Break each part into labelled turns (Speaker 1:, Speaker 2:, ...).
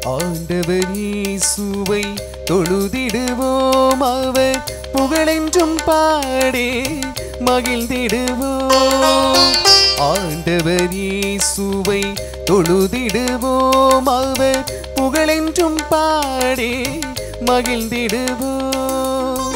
Speaker 1: ஆண்டவர் இயேசுவை தொழுதிடுவோம் அவர் புகழென்றும் பாடி மகிழ்ந்திடுவோம் ஆண்டவர் இயேசுவை தொழுதிடுவோம் அவர் புகழென்றும் பாடி மகிழ்ந்திடுவோம்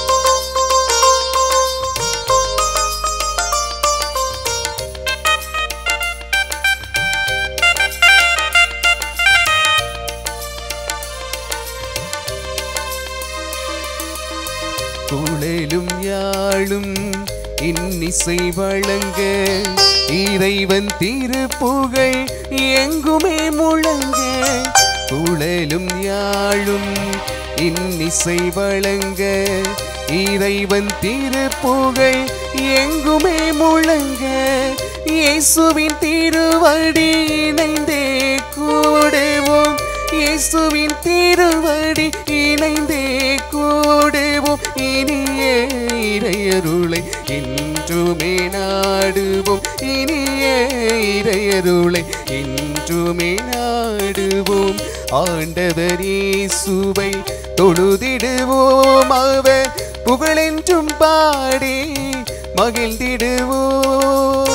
Speaker 1: குழலும் யாழும் இன்னிசை வழங்க இறைவன் திருப்புகழ் எங்குமே முழங்க குழலும் யாழும் இன்னிசை வழங்க இறைவன் திருப்புகழ் எங்குமே முழங்க இயேசுவின் திருவடி இணைந்தே கூடுவோம் இயேசுவின் திருவடி இணைந்தே கூடுவோம் இனிய இறையருளை இன்றுமே நாடுவோம் இனிய இறையருளை இன்றுமே நாடுவோம் ஆண்டவர் இயேசுவை தொழுதிடுவோம் அவர் புகழென்றும் பாடி மகிழ்ந்திடுவோம்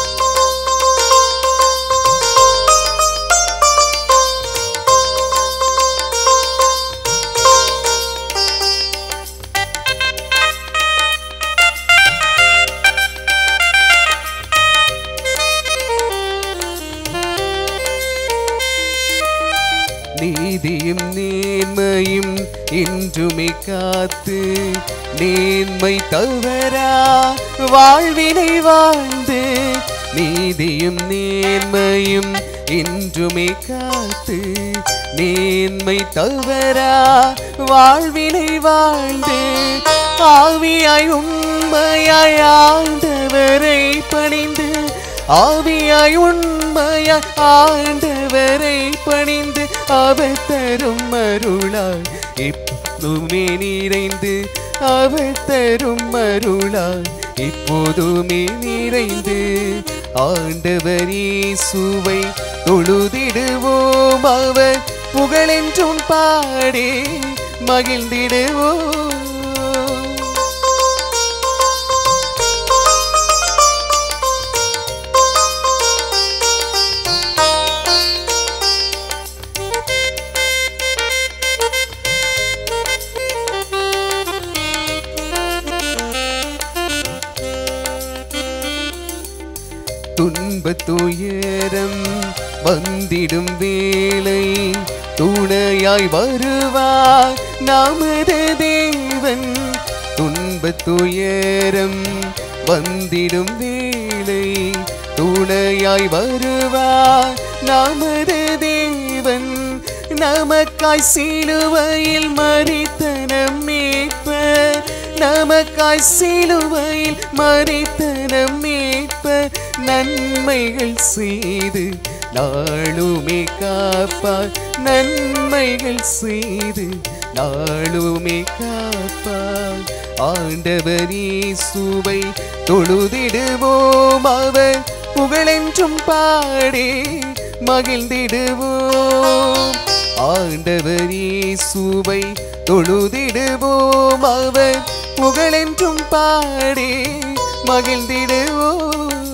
Speaker 1: நீதியும் நேர்மையும் இன்றுமே காத்து நேர்மை தவறா வாழ்வினை வாழ்ந்து நீதியும் நேர்மையும் இன்றுமே காத்து நேர்மை தவறா வாழ்வினை வாழ்ந்து ஆவியாய் உண்மையாய் ஆண்டவரை பணிந்து ஆவியாய் உண்மையாய் ஆண்டவரை பணிந்து அவர் தரும் அருளாய் எப்போதுமே நிறைந்து அவர் தரும் அருளாய் இப்போதுமே நிறைந்து ஆண்டவர் இயேசுவை தொழுதிடுவோம் அவர் புகழென்றும் பாடி மகிழ்ந்திடுவோம் துன்ப துயரம் வந்திடும் வேளை துணையாய் வருவார் நமது தேவன் துன்ப துயரம் வந்திடும் வேளை துணையாய் வருவார் நமது தேவன் நமக்காய் சிலுவையில் மறித்த நம்மேற்பர் நமக்காய் சிலுவையில் மறித்த நம்மேற்பர் நன்மைகள் செய்து நாளுமே காப்பார் நன்மைகள் செய்து நாளுமே காப்பார் ஆண்டவர் இயேசுவை தொழுதிடுவோம் அவர் புகழென்றும் பாடி மகிழ்ந்திடுவோம் ஆண்டவர் இயேசுவை தொழுதிடுவோம் அவர் புகழென்றும் பாடி மகிழ்ந்திடுவோம்